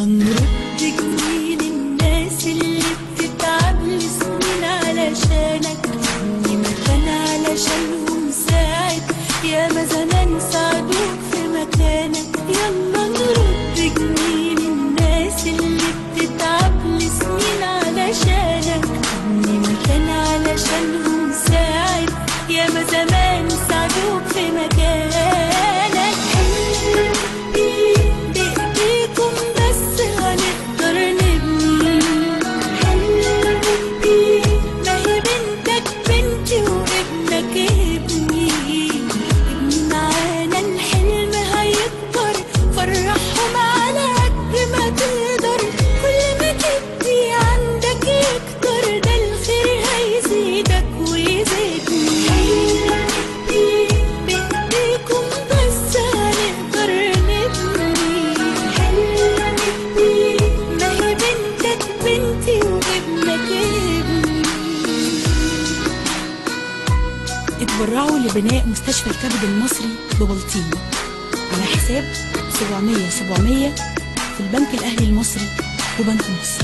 نرد جميل الناس اللي بتتعب لسنين علشانك ابني مكان علشانهم ساعد يا ما زمان ساعدوك في مكانك يلا نرد جميل الناس اللي بتتعب لسنين علشانك ابني مكان علشانهم ساعد يا ما زمان ساعدوك في مكانك بإيديكم بس هنقدر نبني ما هي بنتك بنتي وابنك ابني ابني معانا الحلم هيكبر فرحهم على قد ما تقدر كل ما تدي عندك يكتر ده الخير هيزيدك ويزيدني بإيديكم بس هنقدر نبني ما هي بنتك بنتي وابنك ابني اتبرعوا لبناء مستشفى الكبد المصري ببلطيم على حساب 700 700 في البنك الأهلي المصري وبنك مصر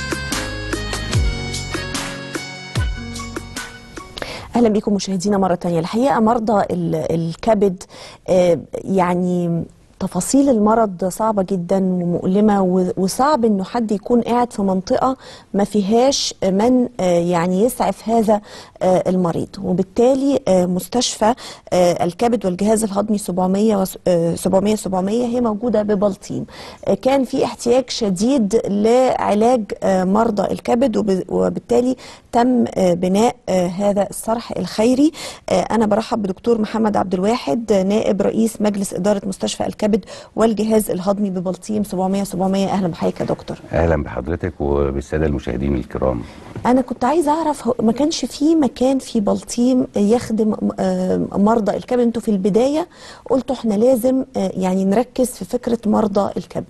اهلا بكم مشاهدينا مره تانية الحقيقه مرضى ال- الكبد آه، يعني تفاصيل المرض صعبة جدا ومؤلمة و- وصعب انه حد يكون قاعد في منطقة ما فيهاش من آه، يعني يسعف هذا آه، المريض وبالتالي آه، مستشفى آه، الكبد والجهاز الهضمي 700 وس- آه، 700 700 هي موجودة ببلطيم آه، كان في احتياج شديد لعلاج آه، مرضى الكبد وب- وبالتالي تم آه، بناء آه، هذا الصرح الخيري آه، انا برحب بدكتور محمد عبد الواحد آه، نائب رئيس مجلس اداره مستشفى الكبد والجهاز الهضمي ببلطيم 700 700 اهلا بحضرتك يا دكتور اهلا بحضرتك وبالساده المشاهدين الكرام انا كنت عايزه اعرف هو- ما كانش في مكان في بلطيم يخدم آه، مرضى الكبد انتوا في البدايه قلتوا احنا لازم آه، يعني نركز في فكره مرضى الكبد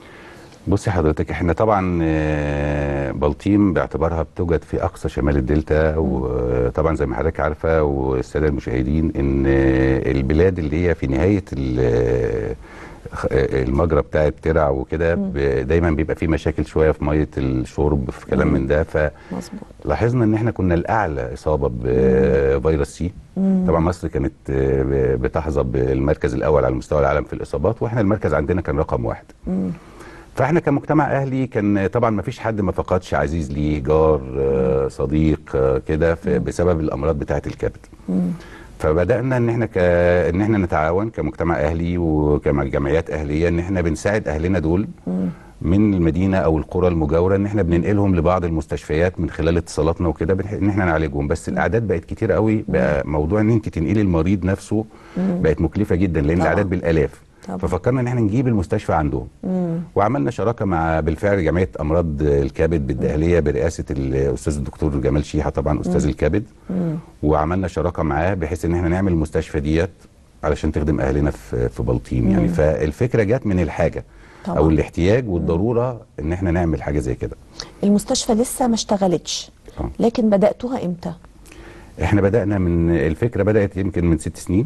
بصي حضرتك احنا طبعا آه، بلطيم باعتبارها بتوجد في اقصى شمال الدلتا وطبعا زي ما حضرتك عارفه والساده المشاهدين ان آه، البلاد اللي هي في نهايه ال- خ- آه، المجرى بتاع الترع وكده ب- دايما بيبقى في مشاكل شويه في ميه الشرب في كلام من ده ف مظبوط لاحظنا ان احنا كنا الاعلى اصابه بفيروس سي طبعا مصر كانت آه، ب- بتحظى بالمركز الاول على مستوى العالم في الاصابات واحنا المركز عندنا كان رقم واحد فاحنا كمجتمع اهلي كان طبعا ما فيش حد ما فقدش عزيز ليه جار آه، صديق آه، كده ف- بسبب الامراض بتاعه الكبد فبدانا ان احنا ك... ان احنا نتعاون كمجتمع اهلي وكجمعيات اهليه ان احنا بنساعد اهلنا دول من المدينه او القرى المجاوره ان احنا بننقلهم لبعض المستشفيات من خلال اتصالاتنا وكده بنح- ان احنا نعالجهم بس الاعداد بقت كتير قوي بقى موضوع ان انت تنقلي المريض نفسه بقت مكلفه جدا لان طبعاً. الاعداد بالالاف طبعاً. ففكرنا ان احنا نجيب المستشفى عندهم وعملنا شراكه مع بالفعل جمعيه امراض الكبد بالدهليه برئاسه الاستاذ الدكتور جمال شيحه طبعا استاذ الكبد وعملنا شراكه معاه بحيث ان احنا نعمل المستشفى ديت علشان تخدم اهلنا في في بلطيم يعني فالفكره جت من الحاجه طبعاً. او الاحتياج والضروره ان احنا نعمل حاجه زي كده المستشفى لسه ما اشتغلتش آه. لكن بداتوها امتى احنا بدانا من الفكره بدات يمكن من ست سنين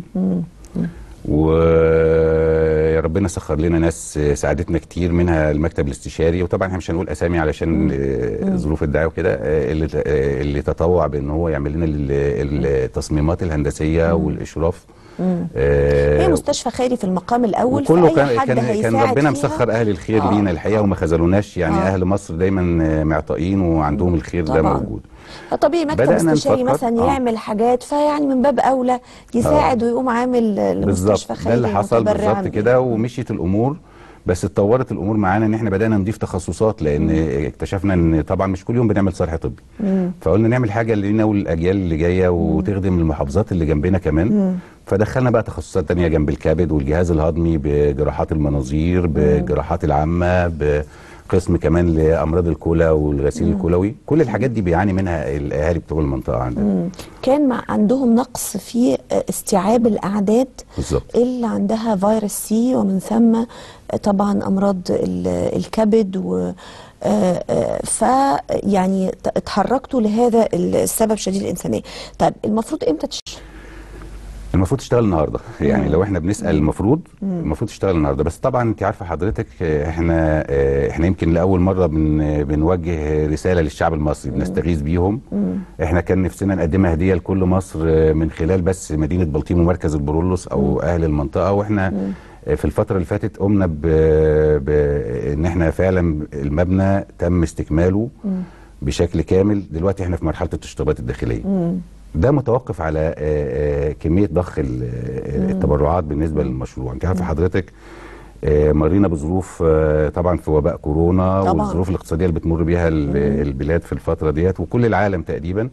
ويا ربنا سخر لنا ناس ساعدتنا كتير منها المكتب الاستشاري وطبعا احنا مش هنقول اسامي علشان آه، ظروف الدعايه وكده آه، اللي آه، اللي تطوع بان هو يعمل لنا ال- التصميمات الهندسيه والاشراف آه، هي مستشفى خيري في المقام الاول وكله فأي كان حد كان, كان هيساعد ربنا فيها مسخر اهل الخير آه، لينا الحقيقه وما خذلوناش يعني آه. اهل مصر دايما آه، معطائين وعندهم الخير ده طبعاً. موجود طبيعي مكتب بدأنا استشاري نفكر- مثلا آه. يعمل حاجات فيعني من باب اولى يساعد ويقوم عامل المستشفى بالظبط خيري ده اللي حصل متبرعاً بالظبط بيه. كده ومشيت الامور بس اتطورت الامور معانا ان احنا بدانا نضيف تخصصات لان اكتشفنا ان طبعا مش كل يوم بنعمل صرح طبي فقلنا نعمل حاجه لينا والاجيال اللي جايه وتخدم المحافظات اللي جنبنا كمان فدخلنا بقى تخصصات تانية جنب الكبد والجهاز الهضمي بجراحات المناظير بجراحات العامه بقسم كمان لامراض الكلى والغسيل الكلوي كل الحاجات دي بيعاني منها الاهالي بتوع المنطقه عندنا كان مع عندهم نقص في استيعاب الاعداد بالظبط اللي عندها فيروس سي ومن ثم طبعا امراض ال- الكبد و آه، آه، ف يعني ت- اتحركتوا لهذا السبب شديد الانسانيه طيب المفروض امتى تش... المفروض تشتغل النهارده يعني لو احنا بنسال المفروض المفروض تشتغل النهارده بس طبعا انت عارفه حضرتك آه، احنا آه، احنا يمكن لاول مره بن بنوجه رساله للشعب المصري بنستغيث بيهم احنا كان نفسنا نقدمها هديه لكل مصر آه، من خلال بس مدينه بلطيم ومركز البرولوس او اهل المنطقه واحنا آه، في الفتره اللي فاتت قمنا ب... ب... ان احنا فعلا المبنى تم استكماله بشكل كامل دلوقتي احنا في مرحله التشطيبات الداخليه ده متوقف على آه، آه، كميه ضخ ال- آه، التبرعات بالنسبه للمشروع انت عارفه حضرتك آه، مرينا بظروف آه، طبعا في وباء كورونا طبعاً. والظروف الاقتصاديه اللي بتمر بيها ال- البلاد في الفتره ديت وكل العالم تقريبا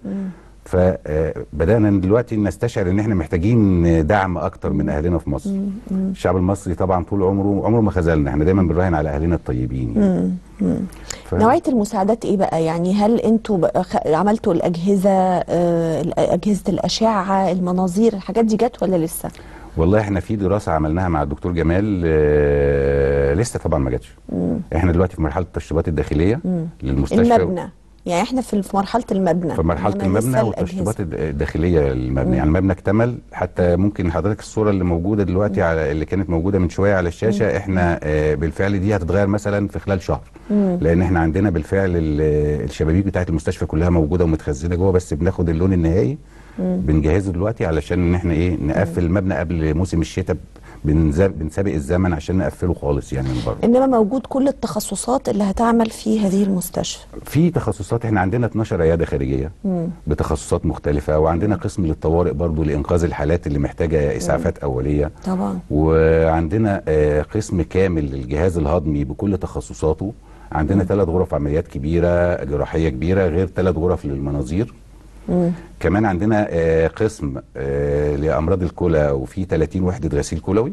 فبدانا دلوقتي نستشعر ان احنا محتاجين دعم اكتر من اهلنا في مصر الشعب المصري طبعا طول عمره عمره ما خذلنا احنا دايما بنراهن على اهلنا الطيبين يعني. ف- نوعيه المساعدات ايه بقى يعني هل انتوا بقى خ- عملتوا الاجهزه آه، اجهزه الاشعه المناظير الحاجات دي جت ولا لسه والله احنا في دراسه عملناها مع الدكتور جمال آه لسه طبعا ما جاتش احنا دلوقتي في مرحله التشطيبات الداخليه للمستشفى المبنى يعني احنا في في مرحله المبنى في مرحله إنما لسه المبنى الأجهزة. والتشطيبات الد- الداخليه للمبنى يعني المبنى اكتمل حتى ممكن حضرتك الصوره اللي موجوده دلوقتي على اللي كانت موجوده من شويه على الشاشه احنا آه، بالفعل دي هتتغير مثلا في خلال شهر لان احنا عندنا بالفعل ال- الشبابيك بتاعت المستشفى كلها موجوده ومتخزنه جوه بس بناخد اللون النهائي بنجهزه دلوقتي علشان ان احنا ايه نقفل المبنى قبل موسم الشتاء بنز- بنسابق الزمن عشان نقفله خالص يعني من بره انما موجود كل التخصصات اللي هتعمل في هذه المستشفى في تخصصات احنا عندنا 12 عياده خارجيه بتخصصات مختلفه وعندنا قسم للطوارئ برضو لانقاذ الحالات اللي محتاجه اسعافات اوليه طبعا وعندنا آه، قسم كامل للجهاز الهضمي بكل تخصصاته عندنا ثلاث غرف عمليات كبيره جراحيه كبيره غير ثلاث غرف للمناظير كمان عندنا آه، قسم آه، لامراض الكلى وفي 30 وحده غسيل كلوي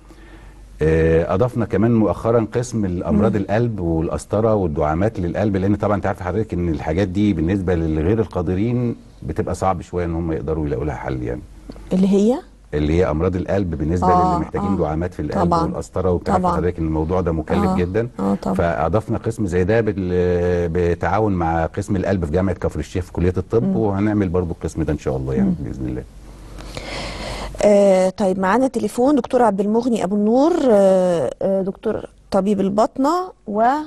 آه، اضفنا كمان مؤخرا قسم الامراض القلب والقسطره والدعامات للقلب لان طبعا انت عارف حضرتك ان الحاجات دي بالنسبه للغير القادرين بتبقى صعب شويه ان هم يقدروا يلاقوا لها حل يعني اللي هي اللي هي امراض القلب بالنسبه آه، للي محتاجين آه. دعامات في القلب طبعاً. والقسطره وبتعرف طبعاً. حضرتك ان الموضوع ده مكلف آه. جدا آه، طبعاً. فاضفنا قسم زي ده بال- بتعاون مع قسم القلب في جامعه كفر الشيخ في كليه الطب وهنعمل برضو القسم ده ان شاء الله يعني باذن الله آه طيب معانا تليفون دكتور عبد المغني ابو النور آه آه دكتور طبيب الباطنه واحد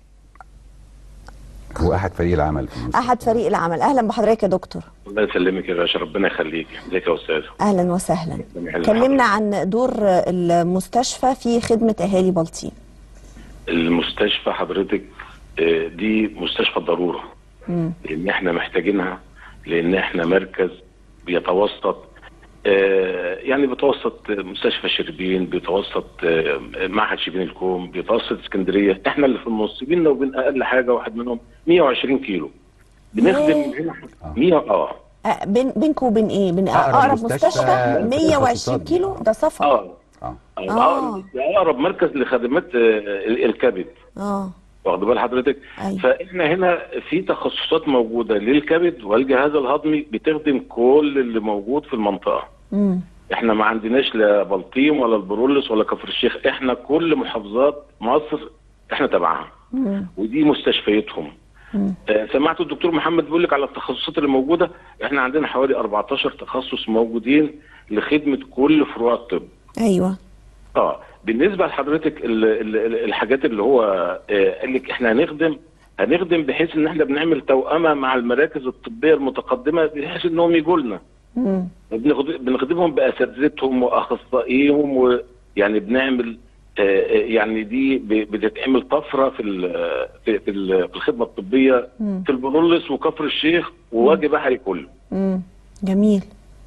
هو احد فريق العمل في المستشفى. فريق العمل اهلا بحضرتك يا دكتور الله يسلمك يا باشا ربنا يخليك ازيك يا استاذ اهلا وسهلا ربنا يحل كلمنا عن دور المستشفى في خدمه اهالي بلطيم المستشفى حضرتك آه، دي مستشفى ضروره لان احنا محتاجينها لان احنا مركز بيتوسط آه، يعني بيتوسط مستشفى شربين بيتوسط آه، معهد شبين الكوم بيتوسط اسكندريه احنا اللي في النص بيننا وبين اقل حاجه واحد منهم 120 كيلو بنخدم هنا 100 اه آه بين بينكم وبين ايه بين أقرب اقرب مستشفى مستشفى في 120 التخصصات دي. كيلو ده سفر اه اه آه. آه. اقرب مركز لخدمات آه، ال- الكبد اه واخد بال حضرتك أيوة. فاحنا هنا في تخصصات موجوده للكبد والجهاز الهضمي بتخدم كل اللي موجود في المنطقه امم احنا ما عندناش لا بلطيم ولا البرولس ولا كفر الشيخ احنا كل محافظات مصر احنا تبعها ودي مستشفياتهم آه، سمعت الدكتور محمد بيقول لك على التخصصات اللي موجوده احنا عندنا حوالي 14 تخصص موجودين لخدمه كل فروع الطب ايوه اه بالنسبه لحضرتك ال- ال- ال- الحاجات اللي هو آه، قال لك احنا هنخدم هنخدم بحيث ان احنا بنعمل توأمه مع المراكز الطبيه المتقدمه بحيث انهم يجوا لنا امم بنخد- بنخدمهم باساتذتهم واخصائيهم ويعني بنعمل آه، آه، يعني دي ب- بتتعمل طفره في ال- في في ال- في الخدمه الطبيه في البرولس وكفر الشيخ ووادي بحري كله امم جميل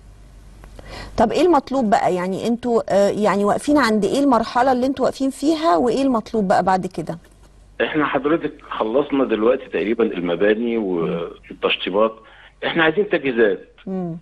طب ايه المطلوب بقى يعني انتوا آه يعني واقفين عند ايه المرحله اللي انتوا واقفين فيها وايه المطلوب بقى بعد كده احنا حضرتك خلصنا دلوقتي تقريبا المباني والتشطيبات احنا عايزين تجهيزات امم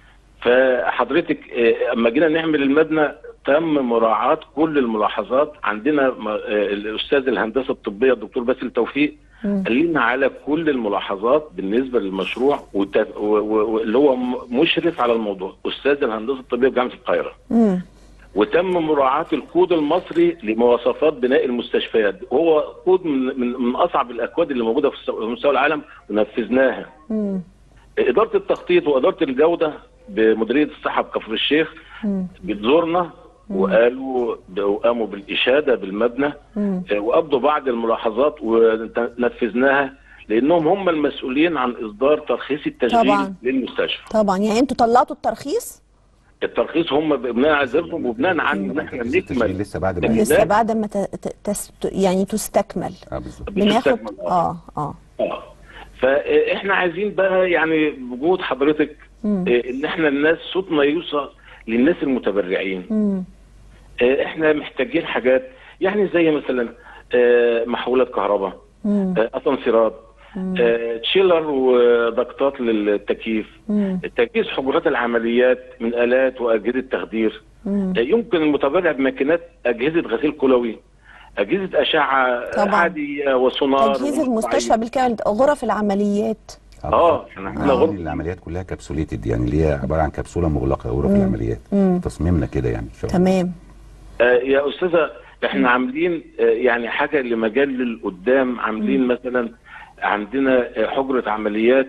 فحضرتك آه، اما جينا نعمل المبنى تم مراعاة كل الملاحظات عندنا م- آه، الاستاذ الهندسه الطبيه الدكتور باسل توفيق قال لنا على كل الملاحظات بالنسبه للمشروع وت- و- و- واللي هو م- مشرف على الموضوع استاذ الهندسه الطبيه بجامعه القاهره امم وتم مراعاة الكود المصري لمواصفات بناء المستشفيات وهو كود من, من, من أصعب الأكواد اللي موجودة في الس- في مستوى العالم ونفذناها امم إدارة التخطيط وإدارة الجودة بمديريه الصحه بكفر الشيخ بتزورنا وقالوا وقاموا بالاشاده بالمبنى آه، وابدوا بعض الملاحظات ونفذناها لانهم هم المسؤولين عن اصدار ترخيص التشغيل طبعاً. للمستشفى طبعا يعني انتوا طلعتوا الترخيص الترخيص هم بناء على ذلكم وبناء عن ان احنا مركز التشغيل نكمل لسه بعد ما لكن لسه ده- بعد ما ت... ت... تست... يعني تستكمل اه بالظبط بناخد بتستكمل، اه اه اه فاحنا عايزين بقى يعني بوجود حضرتك آه، ان احنا الناس صوتنا يوصل للناس المتبرعين مم. آه، احنا محتاجين حاجات يعني زي مثلا آه، محولات كهرباء مم. آه، اسانسيرات آه، تشيلر وضغطات للتكييف مم. تجهيز حجرات العمليات من الات واجهزه تخدير مم. آه، يمكن المتبرع بماكينات اجهزه غسيل كلوي اجهزه اشعه طبعاً. عاديه وسونار تجهيز المستشفى بالكامل غرف العمليات اه احنا عندنا آه. غرفه العمليات كلها كبسوليتد يعني اللي هي عباره عن كبسوله مغلقه غرف العمليات تصميمنا كده يعني ان شاء الله تمام آه، يا استاذه احنا عاملين آه، يعني حاجه لمجال للقدام عاملين مثلا عندنا آه، حجره عمليات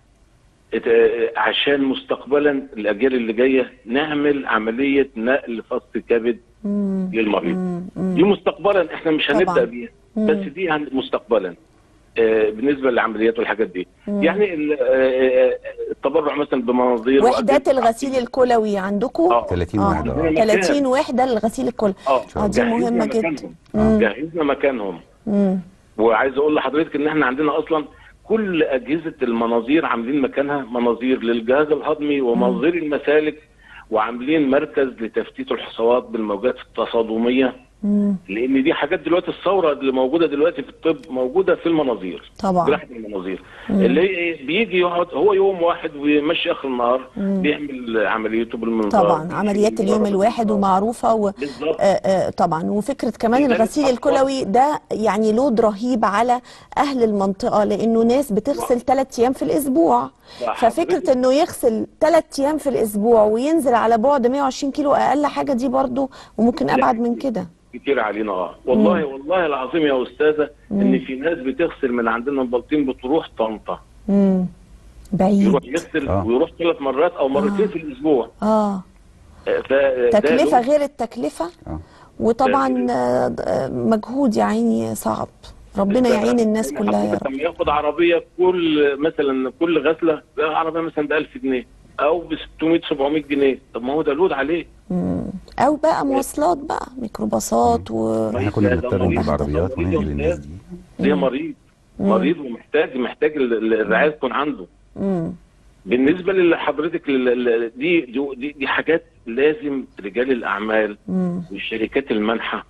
آه، عشان مستقبلا الاجيال اللي جايه نعمل عمليه نقل فص كبد مم. للمريض دي مستقبلا احنا مش طبعاً. هنبدا بيها بس دي هن- مستقبلا آه، بالنسبه للعمليات والحاجات دي يعني ال- آه، آه، التبرع مثلا بمناظير وحدات وأجهزة الغسيل الكلوي عندكم آه. 30 آه. واحده آه. عندنا مكان. 30 وحده للغسيل الكلوي اه اه دي جهزنا مهمه جدا مكانهم. مم. جهزنا مكانهم مم. وعايز اقول لحضرتك ان احنا عندنا اصلا كل اجهزه المناظير عاملين مكانها مناظير للجهاز الهضمي ومناظير المسالك وعاملين مركز لتفتيت الحصوات بالموجات التصادميه مم. لان دي حاجات دلوقتي الثوره اللي موجوده دلوقتي في الطب موجوده في المناظير طبعا جراحه المناظير اللي هي إيه؟ بيجي يقعد هو يوم واحد ويمشي اخر النهار بيعمل عمليته بالمنظار طبعا عمليات اليوم الواحد ومعروفه و... بالظبط آه آه طبعا وفكره كمان لذلك الغسيل أطول- الكلوي ده يعني لود رهيب على اهل المنطقه لانه ناس بتغسل ثلاث ايام في الاسبوع صح. ففكره انه يغسل ثلاث ايام في الاسبوع وينزل على بعد 120 كيلو اقل حاجه دي برضو وممكن ابعد من كده كتير علينا اه والله والله العظيم يا استاذه ان في ناس بتغسل من عندنا من بلطيم بتروح طنطا امم بعيد يروح يغسل آه. ويروح ثلاث مرات او مرتين في الاسبوع اه آه، فده تكلفه له- غير التكلفه اه وطبعا آه، آه، مجهود يا عيني صعب ربنا يعين الناس كلها يا حضرتك رب لما ياخد عربيه كل مثلا كل غسله عربيه مثلا ب 1000 جنيه او ب 600 700 جنيه طب ما هو ده لود عليه مم. او بقى مواصلات بقى ميكروباصات و احنا كنا ده بنضطر مريض. نجيب عربيات ده مريض وننقل الناس ومحتاج. دي ده مريض مريض ومحتاج محتاج ال- ال- الرعايه تكون عنده مم. بالنسبه لحضرتك لل- ل- دي دي دي, دي حاجات لازم رجال الاعمال مم. والشركات المانحه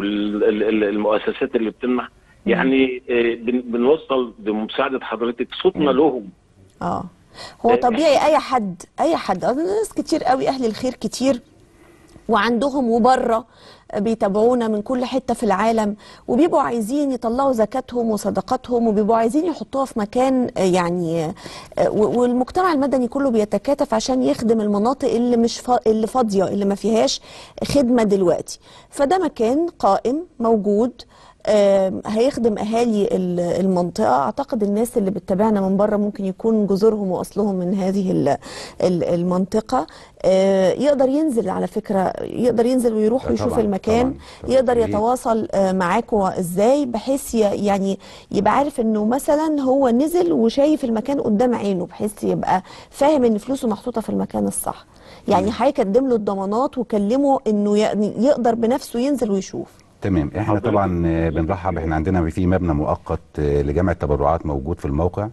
والمؤسسات اللي بتمنح يعني آه، بن- بنوصل بمساعده حضرتك صوتنا لهم اه هو طبيعي اي حد اي حد أصل ناس كتير قوي اهل الخير كتير وعندهم وبره بيتابعونا من كل حته في العالم وبيبقوا عايزين يطلعوا زكاتهم وصدقاتهم وبيبقوا عايزين يحطوها في مكان آه، يعني آه، و- والمجتمع المدني كله بيتكاتف عشان يخدم المناطق اللي مش فا... اللي فاضيه اللي ما فيهاش خدمه دلوقتي فده مكان قائم موجود آم، هيخدم اهالي ال- المنطقه اعتقد الناس اللي بتتابعنا من بره ممكن يكون جذورهم واصلهم من هذه ال- ال- المنطقه آه، يقدر ينزل على فكره يقدر ينزل ويروح آه، ويشوف طبعاً، المكان طبعاً، طبعاً. يقدر ليه؟ يتواصل آه، معاكم ازاي بحيث ي- يعني يبقى عارف انه مثلا هو نزل وشايف المكان قدام عينه بحيث يبقى فاهم ان فلوسه محطوطه في المكان الصح يعني هيقدم له الضمانات وكلمه انه ي- يقدر بنفسه ينزل ويشوف تمام احنا حضرتك- طبعا آه، بنرحب احنا عندنا في مبنى مؤقت آه، لجمع التبرعات موجود في الموقع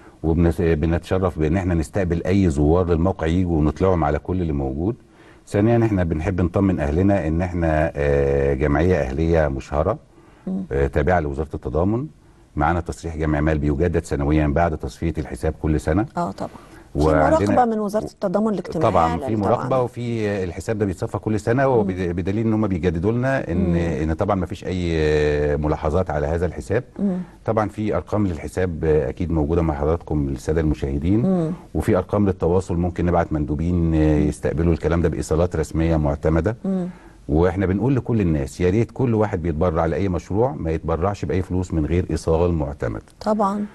وبنتشرف بان احنا نستقبل اي زوار للموقع يجوا ونطلعهم على كل اللي موجود ثانيا احنا بنحب نطمن اهلنا ان احنا آه، جمعيه اهليه مشهره آه، تابعه لوزاره التضامن معانا تصريح جمع مال بيجدد سنويا بعد تصفيه الحساب كل سنه اه طبعا في وعندنا- مراقبه من وزاره التضامن الاجتماعي طبعا على- في مراقبه وفي الحساب ده بيتصفى كل سنه وبدليل ان هم بيجددوا لنا ان ان طبعا ما فيش اي ملاحظات على هذا الحساب طبعا في ارقام للحساب اكيد موجوده مع حضراتكم الساده المشاهدين وفي ارقام للتواصل ممكن نبعت مندوبين يستقبلوا الكلام ده بايصالات رسميه معتمده واحنا بنقول لكل الناس يا ريت كل واحد بيتبرع لاي مشروع ما يتبرعش باي فلوس من غير ايصال معتمد طبعا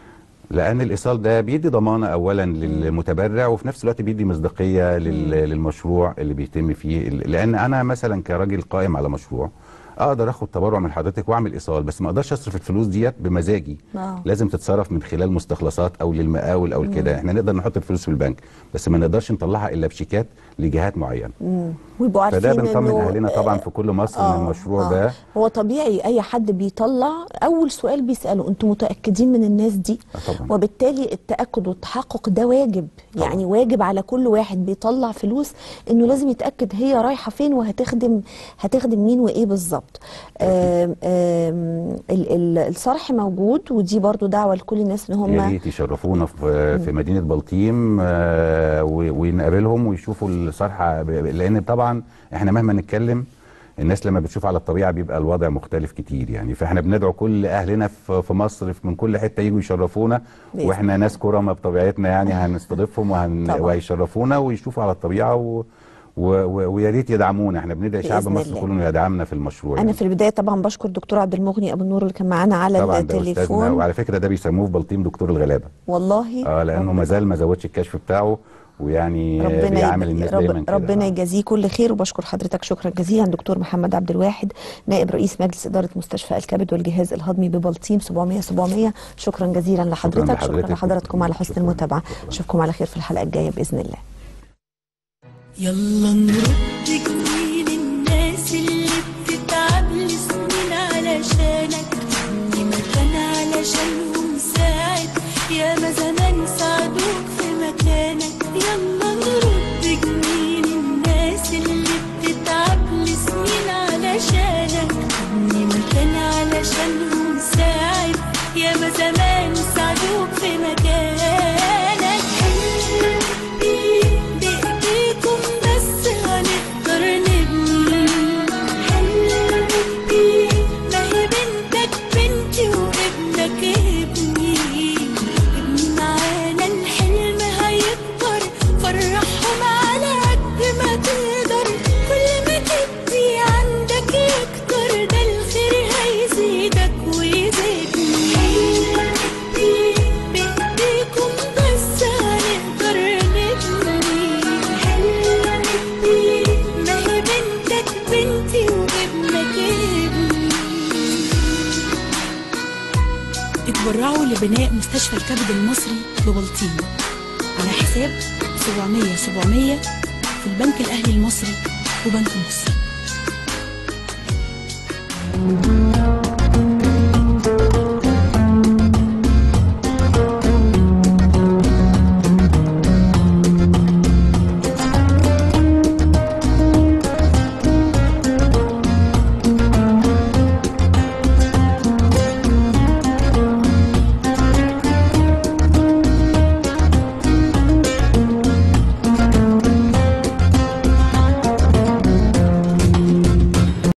لان الايصال ده بيدي ضمانه اولا للمتبرع وفي نفس الوقت بيدي مصداقيه لل- للمشروع اللي بيتم فيه لان انا مثلا كراجل قائم على مشروع اقدر اخد تبرع من حضرتك واعمل ايصال بس ما اقدرش اصرف الفلوس ديت بمزاجي آه. لازم تتصرف من خلال مستخلصات او للمقاول او كده احنا نقدر نحط الفلوس في البنك بس ما نقدرش نطلعها الا بشيكات لجهات معينه ويبقوا عارفين فده بنطمن إنه- اهلنا طبعا في كل مصر آه، ان المشروع آه. ده هو طبيعي اي حد بيطلع اول سؤال بيساله انتوا متاكدين من الناس دي آه طبعا. وبالتالي التاكد والتحقق ده واجب طبعا. يعني واجب على كل واحد بيطلع فلوس انه لازم يتاكد هي رايحه فين وهتخدم هتخدم مين وايه بالظبط آم، آم، ال- ال- الصرح موجود ودي برضو دعوه لكل الناس ان يا هم ريت يشرفونا في في مدينه بلطيم آه، و- ونقابلهم ويشوفوا الصرحه ب- لان طبعا احنا مهما نتكلم الناس لما بتشوف على الطبيعه بيبقى الوضع مختلف كتير يعني فاحنا بندعو كل اهلنا في في مصر في- من كل حته يجوا يشرفونا بإذن واحنا ناس كرمه بطبيعتنا يعني هنستضيفهم وهن طبعا. وهيشرفونا ويشوفوا على الطبيعه و و- و- ويا ريت يدعمونا احنا بندعي شعب بإذن مصر الله. كله انه يدعمنا في المشروع انا يعني. في البدايه طبعا بشكر دكتور عبد المغني ابو النور اللي كان معانا على طبعا ده استاذنا التليفون وعلى فكره ده بيسموه في بلطيم دكتور الغلابه والله اه لانه ما زال ما زودش الكشف بتاعه ويعني ربنا بيعامل يج- الناس رب دايما كده ربنا آه. يجازيه كل خير وبشكر حضرتك شكرا جزيلا دكتور محمد عبد الواحد نائب رئيس مجلس اداره مستشفى الكبد والجهاز الهضمي ببلطيم 700 700 شكرا جزيلا لحضرتك شكرا, لحضرتك. لحضراتكم على حسن شكراً. المتابعه شكراً. اشوفكم على خير في الحلقه الجايه باذن الله يلا نرد جميل الناس اللي بتتعب لسنين علشانك ابني مكان علشانهم ساعد يا ما زمان ساعدوك في مكانك يلا نرد جميل الناس اللي بتتعب لسنين علشانك ابني مكان علشانهم ساعد يا ما زمان ساعدوك في مكانك حلمي بإيديكم بس هنقدر نبني حلمي ما هي بنتك بنتي وابنك ابني ابني معانا الحلم هيكبر فرحهم على قد ما تقدر كل ما تدي عندك يكتر ده الخير هيزيدك ويزيدني حلمي بإيديكم بس هنقدر نبني حلمي ما هي بنتك بنتي وابنك ابني اتبرعوا لبناء مستشفى الكبد المصري ببلطيم على حساب 700 700 في البنك الأهلي المصري وبنك مصر